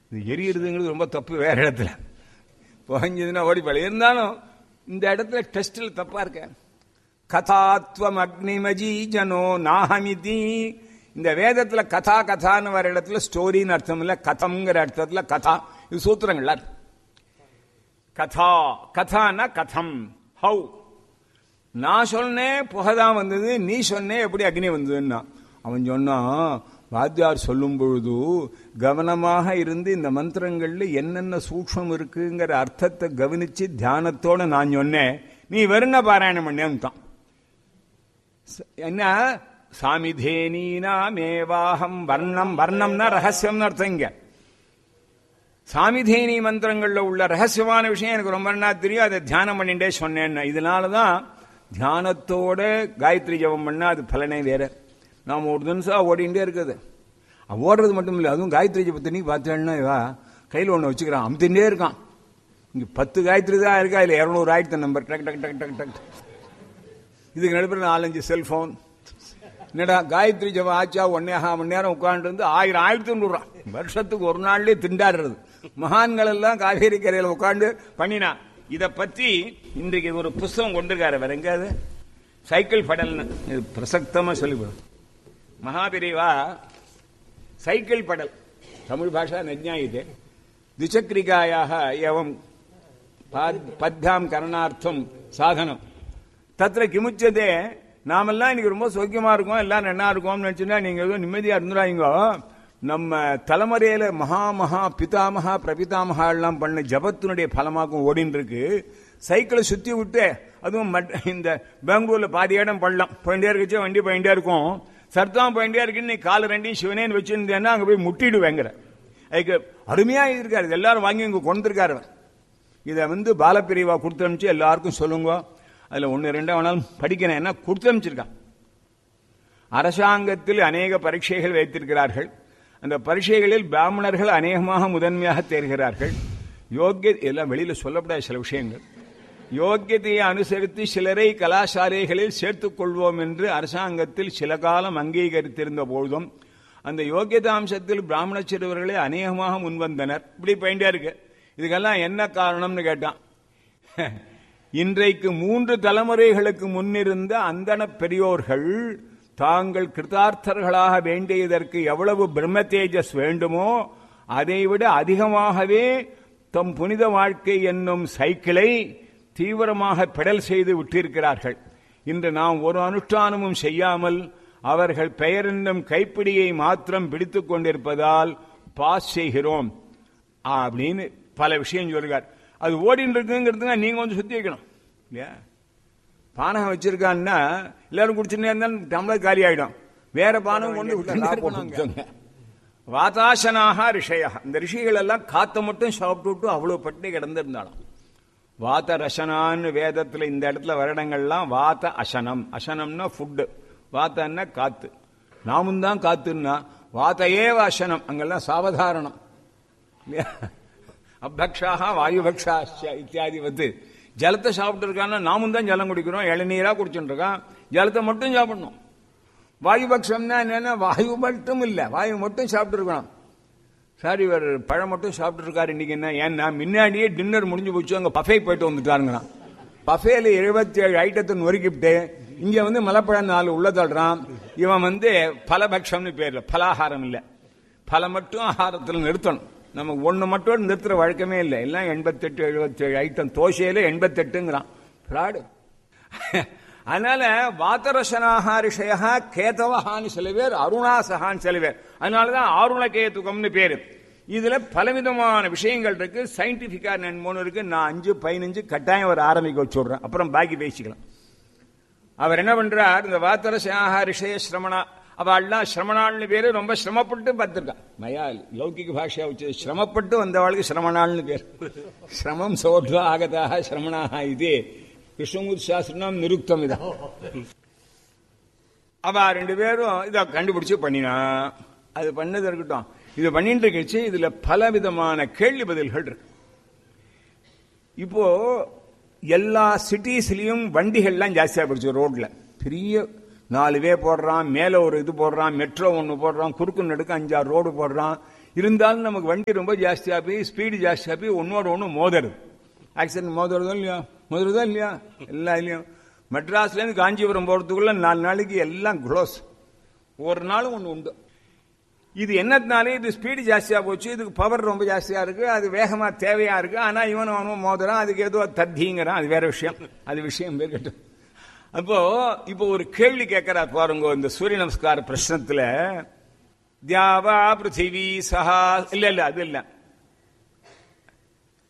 இது எரியறதுங்கிறது ரொம்ப தப்பு வேற இடத்துல புகஞ்சதுன்னா ஓடி போல இருந்தாலும் இந்த இடத்துல டெஸ்டில் தப்பா இருக்க கதாத்வம் அக்னிமஜி ஜனோ நாஹமிதி இந்த வேதத்துல கதா கதான்னு வர இடத்துல ஸ்டோரின்னு அர்த்தம் இல்ல கதம்ங்கிற அர்த்தத்துல கதா இது சூத்திரங்கள்ல இருக்கு. கதா கதான்னா கதம் ஹவு நான் சொன்னேன் புகைதான் வந்தது நீ சொன்னே எப்படி அக்னி வந்ததுன்னா அவன் சொன்னான் வாத்தியார் சொல்லும் பொழுது கவனமாக இருந்து இந்த மந்திரங்கள்ல என்னென்ன சூக்ஷம் இருக்குங்கிற அர்த்தத்தை கவனிச்சு தியானத்தோட நான் சொன்னேன் நீ வருண பாராயணம் பண்ணேன்ட்டான் என்ன சாமிதேனீனாமேவாகம் வர்ணம் வர்ணம்னா ரகசியம்னு அர்த்தம் இங்க சாமிதேனி மந்திரங்கள்ல உள்ள ரகசியமான விஷயம் எனக்கு ரொம்ப நல்லா தெரியும் அதை தியானம் பண்ணிட்டே சொன்னேன் இதனாலதான் தியானத்தோட காயத்ரி ஜபம் பண்ணா அது பலனே வேற நாம ஒரு நிமிஷம் ஓடிண்டே இருக்குது அவன் ஓடுறது மட்டும் இல்லை அதுவும் காயத்ரி ஜபத்தை நீ பார்த்தேன்னா இவா கையில் ஒன்று வச்சுக்கிறான் அமுத்திண்டே இருக்கான் இங்க பத்து காயத்ரி தான் இருக்கா இல்லை இரநூறு ஆயிரத்து நம்பர் டக் டக் டக் டக் டக் இதுக்கு நடுப்புற நாலஞ்சு செல்போன் என்னடா காயத்ரி ஜபம் ஆச்சா ஒன்னே மணி நேரம் உட்காந்து இருந்து ஆயிரம் ஆயிரத்தி தொண்ணூறான் வருஷத்துக்கு ஒரு நாள்லயே திண்டாடுறது மகான்கள் எல்லாம் காவேரி கரையில் உட்காந்து பண்ணினா இத பத்தி இன்றைக்கு ஒரு புஸ்தகம் கொண்டிருக்காரு வேற எங்காவது சைக்கிள் படல்னு இது பிரசக்தமா சொல்லிவிடும் மகாபிரிவா சைக்கிள் படல் தமிழ் பாஷா நஜ்ஞாயிதே द्विचक्रिकायाः एवं पाद- पद्भ्यां करणार्थं சாதனம் தத்திர கிமுச்சதே நாமெல்லாம் இன்னைக்கு ரொம்ப சௌக்கியமா இருக்கோம் எல்லாம் நல்லா இருக்கோம்னு நினைச்சுன்னா நீங்க ஏதோ நிம்மதியா இருந்துடாங்க நம்ம தலைமுறையில மகா மகா பிதாமகா பிரபிதாமகா எல்லாம் பண்ண ஜபத்தினுடைய பலமாக்கும் ஓடின்னு இருக்கு சைக்கிளை சுத்தி விட்டு அதுவும் மட்- இந்த பெங்களூர்ல பாதி இடம் பள்ளம் போயிட்டே இருக்குச்சு வண்டி போயிட்டே இருக்கும் சர்த்தம் போயிட்டே இருக்குன்னு நீ காலை ரெண்டையும் சிவனேன்னு வச்சிருந்தேன்னா அங்க போய் முட்டிடுவேங்கிற அதுக்கு அருமையா இருக்காரு இது எல்லாரும் வாங்கி இங்க கொண்டிருக்காரு அவர். இதை வந்து பாலப்பிரிவா கொடுத்து அனுப்பிச்சு எல்லாருக்கும் சொல்லுங்க அதுல ஒன்னு ரெண்டா வேணாலும் படிக்கிறேன் என்ன கொடுத்து அனுப்பிச்சிருக்கான் அரசாங்கத்தில் அநேக பரீட்சைகள் வைத்திருக்கிறார்கள் அந்த பரீட்சைகளில் பிராமணர்கள் அநேகமாக முதன்மையாக தேர்கிறார்கள் யோக்கிய எல்லாம் வெளியில சொல்லப்படாத சில விஷயங்கள் யோக்கியத்தையை அனுசரித்து சிலரை கலாசாலைகளில் சேர்த்துக் கொள்வோம் என்று அரசாங்கத்தில் சில காலம் அங்கீகரித்திருந்த பொழுதும் அந்த யோக்கியதாம்சத்தில் பிராமண சிறுவர்களே அநேகமாக முன்வந்தனர் இப்படி போயிட்டே இருக்கு இதுக்கெல்லாம் என்ன காரணம்னு கேட்டான் இன்றைக்கு மூன்று தலைமுறைகளுக்கு முன்னிருந்த அந்தன பெரியோர்கள் தாங்கள் கிருதார்த்தர்களாக வேண்டியதற்கு எவ்வளவு பிரம்ம தேஜஸ் வேண்டுமோ அதைவிட அதிகமாகவே தம் புனித வாழ்க்கை என்னும் சைக்கிளை தீவிரமாக பெடல் செய்து விட்டிருக்கிறார்கள் இன்று நாம் ஒரு அனுஷ்டானமும் செய்யாமல் அவர்கள் பெயர் என்னும் கைப்பிடியை மாத்திரம் பிடித்துக் கொண்டிருப்பதால் பாஸ் செய்கிறோம் அப்படின்னு பல விஷயம் சொல்லுகிறார் அது ஓடின்னு இருக்குங்கிறதுங்க நீங்க வந்து சுத்தி வைக்கணும் இல்லையா பானகம் வச்சிருக்கான்னா எல்லாரும் குடிச்சுட்டே இருந்தாலும் டம்ளர் காலி ஆயிடும் வேற பானம் கொண்டு விட்டுட்டே இருக்கணும். வாதாசனாக ரிஷயா இந்த ரிஷிகள் எல்லாம் காத்த மட்டும் சாப்பிட்டு விட்டு அவ்வளவு பட்டி கிடந்திருந்தாலும் வாத ரசனான்னு வேதத்துல இந்த இடத்துல வருடங்கள்லாம் வாத அசனம் அசனம்னா ஃபுட்டு வாத்தன்னா காத்து நாமும் தான் காத்துன்னா வாத்தையேவ அசனம் அங்கெல்லாம் சாவதாரணம் இல்லையா அபக்ஷாக வாயுபக்ஷாச்ச இத்தியாதி வந்து ஜலத்தை சாப்பிட்டு இருக்கான்னா நாமும் தான் ஜலம் குடிக்கிறோம் இளநீரா குடிச்சுட்டு இருக்கான் ஜலத்தை மட்டும் சாப்பிடணும் வாயுபக்ஷம்னா என்னன்னா வாயு மட்டும் இல்ல வாயு மட்டும் சாப்பிட்டு இருக்கணும் சார் இவர் பழம் மட்டும் சாப்பிட்டு இருக்காரு இன்னைக்கு என்ன ஏன்னா முன்னாடியே டின்னர் முடிஞ்சு போச்சு அங்க பஃபே போயிட்டு வந்துட்டாருங்கிறான் பஃபேல எழுபத்தி ஏழு ஐட்டத்தை நொறுக்கிவிட்டு இங்க வந்து மலைப்பழம் நாலு உள்ள தள்ளுறான் இவன் வந்து பலபக்ஷம்னு பேர்ல பலாகாரம் இல்ல பல மட்டும் ஆகாரத்தில் நிறுத்தணும் நம்ம ஒண்ணு மட்டும் நிறுத்துற வழக்கமே இல்லை எல்லாம் எண்பத்தெட்டு எழுபத்தி ஏழு ஐட்டம் தோசையில எண்பத்தெட்டுங்கிறான் ஃப்ராடு அதனால வாத்தரசனாக ரிஷயா கேதவஹான்னு சில பேர் அருணாசகான்னு சில பேர் அதனாலதான் ஆருணகேதுகம்னு பேரு இதுல பலவிதமான விஷயங்கள் இருக்கு சயின்டிபிக்கா மூணு இருக்கு நான் அஞ்சு பதினஞ்சு கட்டாயம் ஒரு ஆரம்பிக்க வச்சுடுறேன் அப்புறம் பாக்கி பேசிக்கலாம் அவர் என்ன பண்றார் இந்த வாத்தரசாக ரிஷய சிரமணா அவள்லாம் சிரமணாள்னு பேரு ரொம்ப சிரமப்பட்டு பார்த்திருக்கா மயா லௌகிக பாஷையா வச்சு சிரமப்பட்டு வந்தவாளுக்கு சிரமணாள்னு பேர் சிரமம் சோத்வா ஆகதாக சிரமணாக இது கிருஷ்ணமூர்த்தி சாஸ்திரம் நிருக்தம் இதா அவ ரெண்டு பேரும் இதை கண்டுபிடிச்சு பண்ணினா அது பண்ணது இருக்கட்டும் இது பண்ணிட்டு இருக்கச்சு இதுல பல விதமான கேள்வி பதில்கள் இருக்கு இப்போ எல்லா சிட்டிஸ்லயும் வண்டிகள்லாம் ஜாஸ்தியா போயிடுச்சு ரோட்ல பெரிய நாலு வே போடுறான் மேல ஒரு இது போடுறான் மெட்ரோ ஒன்று போடுறான் குறுக்கு நடுக்கு அஞ்சாறு ரோடு போடுறான் இருந்தாலும் நமக்கு வண்டி ரொம்ப ஜாஸ்தியாக போய் ஸ்பீடு ஜாஸ்தியாக போய் ஒன்னோட ஒன்று மோதருது ஆக்சிடென்ட் மோதுறதோ இல்லையா மோதுறதா இல்லையா எல்லாம் இல்லையா மெட்ராஸ்லேருந்து காஞ்சிபுரம் போகிறதுக்குள்ள நாலு நாளைக்கு எல்லாம் க்ளோஸ் ஒரு நாளும் ஒன்று உண்டு இது என்னத்தினாலே இது ஸ்பீடு ஜாஸ்தியா போச்சு இதுக்கு பவர் ரொம்ப ஜாஸ்தியா இருக்கு அது வேகமா தேவையா இருக்கு ஆனா இவன் அவனும் மோதுறான் அதுக்கு ஏதோ தத்திங்கிறான் அது வேற விஷயம் அது விஷயம் இருக்கட்டும் அப்போ இப்போ ஒரு கேள்வி கேட்கிறார் பாருங்க இந்த சூரிய நமஸ்கார பிரശ്னத்துல தியாவா பிருத்திவி சஹா இல்ல இல்ல அது இல்ல